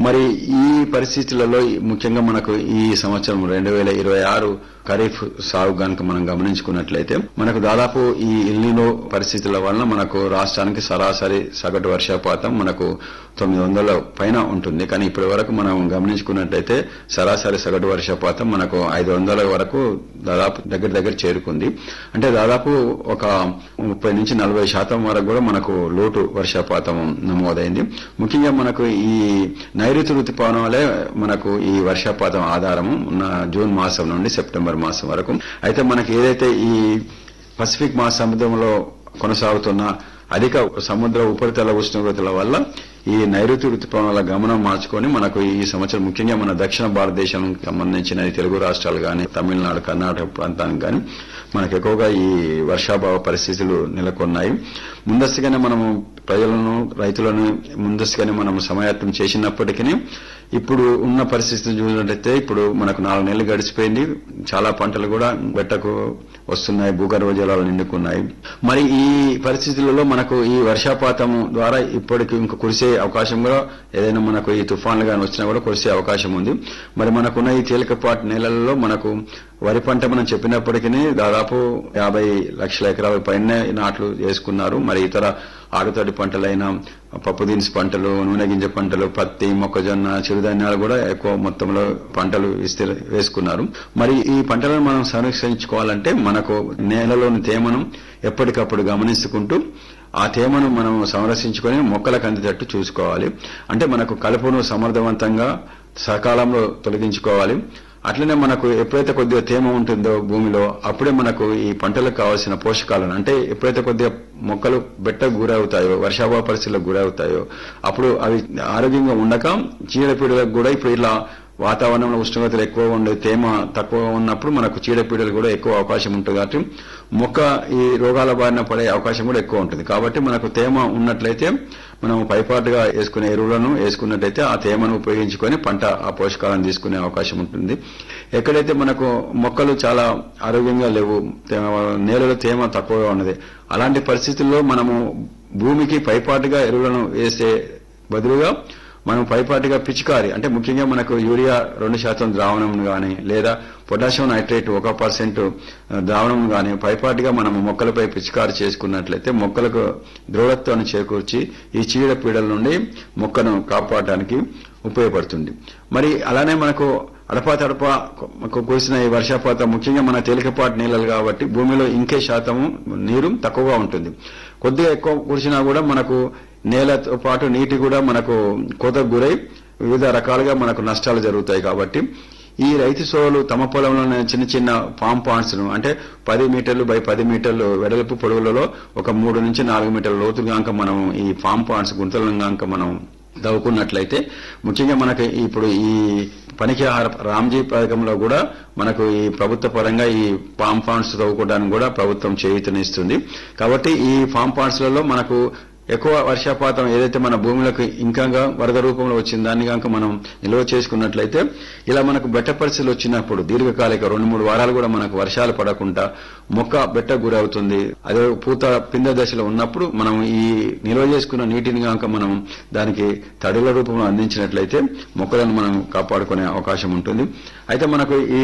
మరి ఈ పరిస్థితులలో ముఖ్యంగా మనకు ఈ సంవత్సరం రెండు వేల ఇరవై ఆరు ఖరీఫ్ సాగు గనుక మనం గమనించుకున్నట్లయితే మనకు దాదాపు ఈ ఇల్లినో పరిస్థితుల వలన మనకు రాష్ట్రానికి సరాసరి సగటు వర్షపాతం మనకు తొమ్మిది వందల పైన ఉంటుంది కానీ ఇప్పటి వరకు మనం గమనించుకున్నట్లయితే సరాసరి సగటు వర్షపాతం మనకు ఐదు వందల వరకు దాదాపు దగ్గర దగ్గర చేరుకుంది అంటే దాదాపు ఒక ముప్పై నుంచి నలభై శాతం వరకు కూడా మనకు లోటు వర్షపాతం నమోదైంది ముఖ్యంగా మనకు ఈ నైరుతి ఋతుపవనాలే మనకు ఈ వర్షపాతం ఆధారము ఉన్న జూన్ మాసం నుండి సెప్టెంబర్ మాసం వరకు అయితే మనకి ఏదైతే ఈ పసిఫిక్ మహాసముద్రంలో కొనసాగుతున్న అధిక సముద్ర ఉపరితల ఉష్ణోగ్రతల వల్ల ఈ నైరుతి ఋతుపవనాల గమనం మార్చుకొని మనకు ఈ సంవత్సరం ముఖ్యంగా మన దక్షిణ భారతదేశం సంబంధించిన ఈ తెలుగు రాష్ట్రాలు గాని తమిళనాడు కర్ణాటక ప్రాంతానికి గాని మనకు ఎక్కువగా ఈ వర్షాభావ పరిస్థితులు నెలకొన్నాయి ముందస్తుగానే మనము ప్రజలను రైతులను ముందస్తుగానే మనం సమాయత్తం చేసినప్పటికీ ఇప్పుడు ఉన్న పరిస్థితిని చూసినట్లయితే ఇప్పుడు మనకు నాలుగు నెలలు గడిచిపోయింది చాలా పంటలు కూడా బెట్టకు వస్తున్నాయి భూగర్భ జలాలు నిండుకున్నాయి మరి ఈ పరిస్థితులలో మనకు ఈ వర్షపాతం ద్వారా ఇప్పటికి ఇంకా కురిసే అవకాశం కూడా ఏదైనా మనకు ఈ తుఫాన్లు కానీ వచ్చినా కూడా కురిసే అవకాశం ఉంది మరి మనకున్న ఈ తేలికపాటి నెలలలో మనకు వరి పంట మనం చెప్పినప్పటికీ దాదాపు యాభై లక్షల ఎకరాల పైన నాట్లు చేసుకున్నారు మరి ఇతర ఆరుతడి పంటలైన పప్పు దినుసు పంటలు నూనె గింజ పంటలు పత్తి మొక్కజొన్న చిరుధాన్యాలు కూడా ఎక్కువ మొత్తంలో పంటలు విస్తీ- వేసుకున్నారు మరి ఈ పంటలను మనం సంరక్షించుకోవాలంటే మనకు నేలలోని తేమను ఎప్పటికప్పుడు గమనించుకుంటూ ఆ తేమను మనం సంరక్షించుకొని మొక్కలకు అందేటట్టు చూసుకోవాలి అంటే మనకు కలుపును సమర్థవంతంగా సకాలంలో తొలగించుకోవాలి అట్లనే మనకు ఎప్పుడైతే కొద్దిగా తేమ ఉంటుందో భూమిలో అప్పుడే మనకు ఈ పంటలకు కావాల్సిన పోషకాలను అంటే ఎప్పుడైతే కొద్దిగా మొక్కలు బెట్టకు గురవుతాయో వర్షాభావ పరిస్థితులకు గురవుతాయో అప్పుడు అవి ఆరోగ్యంగా ఉండక చీడపీడలకు కూడా ఇప్పుడు ఇలా వాతావరణంలో ఉష్ణోగ్రతలు ఎక్కువ ఉండే తేమ తక్కువ ఉన్నప్పుడు మనకు చీడపీడలు కూడా ఎక్కువ అవకాశం ఉంటుంది కాబట్టి మొక్క ఈ రోగాల బారిన పడే అవకాశం కూడా ఎక్కువ ఉంటుంది కాబట్టి మనకు తేమ ఉన్నట్లయితే మనం పైపాటుగా వేసుకునే ఎరువులను వేసుకున్నట్లయితే ఆ తేమను ఉపయోగించుకొని పంట ఆ పోషకాలను తీసుకునే అవకాశం ఉంటుంది ఎక్కడైతే మనకు మొక్కలు చాలా ఆరోగ్యంగా లేవు తేమ- నేలలో తేమ తక్కువగా ఉన్నది అలాంటి పరిస్థితుల్లో మనము భూమికి పైపాటుగా ఎరువులను వేసే బదులుగా మనం పైపాటిగా పిచికారి అంటే ముఖ్యంగా మనకు యూరియా రెండు శాతం ద్రావణం గాని లేదా పొటాషియం నైట్రేట్ ఒక పర్సెంట్ ద్రావణం గాని పైపాటిగా మనం మొక్కలపై పిచికారి చేసుకున్నట్లయితే మొక్కలకు దృఢత్వాన్ని చేకూర్చి ఈ చీడ పీడల నుండి మొక్కను కాపాడటానికి ఉపయోగపడుతుంది మరి అలానే మనకు అడపా తడపా కు- కురిసిన ఈ వర్షపాతం ముఖ్యంగా మన తేలికపాటి నీళ్ళలు కాబట్టి భూమిలో ఇంకే శాతము నీరు తక్కువగా ఉంటుంది కొద్దిగా ఎక్కువ కురిసినా కూడా మనకు నేలతో పాటు నీటి కూడా మనకు కోతకు గురై వివిధ రకాలుగా మనకు నష్టాలు జరుగుతాయి కాబట్టి ఈ రైతు సోలు తమ పొలంలోనే చిన్న చిన్న పామ్ పాండ్స్ ను అంటే పది మీటర్లు బై పది మీటర్లు వెడల్పు పొడవులలో ఒక మూడు నుంచి నాలుగు మీటర్ల లోతు గాంక మనం ఈ పామ్ పాండ్స్ గుంతలను గాంక మనం దవ్వుకున్నట్లయితే ముఖ్యంగా మనకి ఇప్పుడు ఈ పనికి ఆహార రామ్జీ పథకంలో కూడా మనకు ఈ ప్రభుత్వ పరంగా ఈ ఫామ్ ఫాండ్స్ తవ్వుకోవడానికి కూడా ప్రభుత్వం చేయూతనిస్తుంది కాబట్టి ఈ ఫామ్ ఫాండ్స్ లలో మనకు ఎక్కువ వర్షపాతం ఏదైతే మన భూములకు ఇంకా వరద రూపంలో వచ్చింది దాన్ని కనుక మనం నిల్వ చేసుకున్నట్లయితే ఇలా మనకు బెట్ట పరిస్థితులు వచ్చినప్పుడు దీర్ఘకాలిక రెండు మూడు వారాలు కూడా మనకు వర్షాలు పడకుండా మొక్క బెట్ట గురవుతుంది అదే పూత పింద దశలో ఉన్నప్పుడు మనం ఈ నిల్వ చేసుకున్న నీటిని కనుక మనం దానికి తడుల రూపంలో అందించినట్లయితే మొక్కలను మనం కాపాడుకునే అవకాశం ఉంటుంది అయితే మనకు ఈ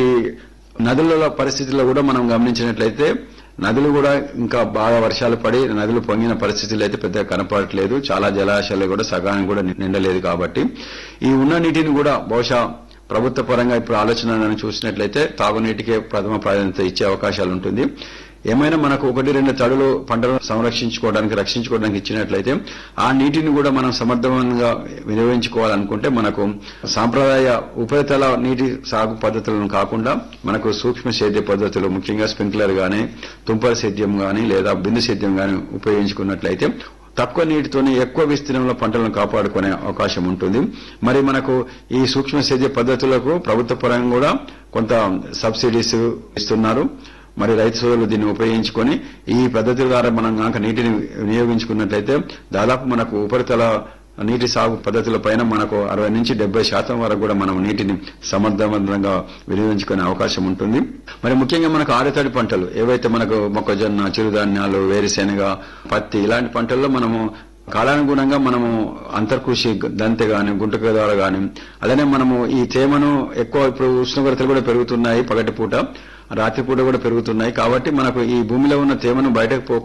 నదుల పరిస్థితుల్లో కూడా మనం గమనించినట్లయితే నదులు కూడా ఇంకా బాగా వర్షాలు పడి నదులు పొంగిన పరిస్థితులు అయితే పెద్దగా కనపడట్లేదు చాలా జలాశయాలు కూడా సగానికి కూడా నిండలేదు కాబట్టి ఈ ఉన్న నీటిని కూడా బహుశా ప్రభుత్వ పరంగా ఇప్పుడు ఆలోచన చూసినట్లయితే తాగునీటికే ప్రథమ ప్రాధాన్యత ఇచ్చే అవకాశాలు ఉంటుంది ఏమైనా మనకు ఒకటి రెండు తడులు పంటలను సంరక్షించుకోవడానికి రక్షించుకోవడానికి ఇచ్చినట్లయితే ఆ నీటిని కూడా మనం సమర్థవంతంగా వినియోగించుకోవాలనుకుంటే మనకు సాంప్రదాయ ఉపరితల నీటి సాగు పద్ధతులను కాకుండా మనకు సూక్ష్మ సేద్య పద్ధతులు ముఖ్యంగా స్ప్రింక్లర్ గానీ తుంపర సేద్యం గానీ లేదా బిందు సేద్యం గానీ ఉపయోగించుకున్నట్లయితే తక్కువ నీటితోనే ఎక్కువ విస్తీర్ణంలో పంటలను కాపాడుకునే అవకాశం ఉంటుంది మరి మనకు ఈ సూక్ష్మ సేద్య పద్ధతులకు ప్రభుత్వ పరంగా కూడా కొంత సబ్సిడీస్ ఇస్తున్నారు మరి రైతు సోదరులు దీన్ని ఉపయోగించుకొని ఈ పద్ధతి ద్వారా మనం కనుక నీటిని వినియోగించుకున్నట్లయితే దాదాపు మనకు ఉపరితల నీటి సాగు పద్ధతుల పైన మనకు అరవై నుంచి డెబ్బై శాతం వరకు కూడా మనం నీటిని సమర్థవంతంగా వినియోగించుకునే అవకాశం ఉంటుంది మరి ముఖ్యంగా మనకు ఆరుతడి పంటలు ఏవైతే మనకు మొక్కజొన్న చిరుధాన్యాలు వేరుశెనగ పత్తి ఇలాంటి పంటల్లో మనము కాలానుగుణంగా మనము అంతర్కృషి దంతె గాని గుంటక ద్వారా గాని అలానే మనము ఈ తేమను ఎక్కువ ఇప్పుడు ఉష్ణోగ్రతలు కూడా పెరుగుతున్నాయి పగటిపూట రాత్రిపూట కూడా పెరుగుతున్నాయి కాబట్టి మనకు ఈ భూమిలో ఉన్న తేమను బయటకు పో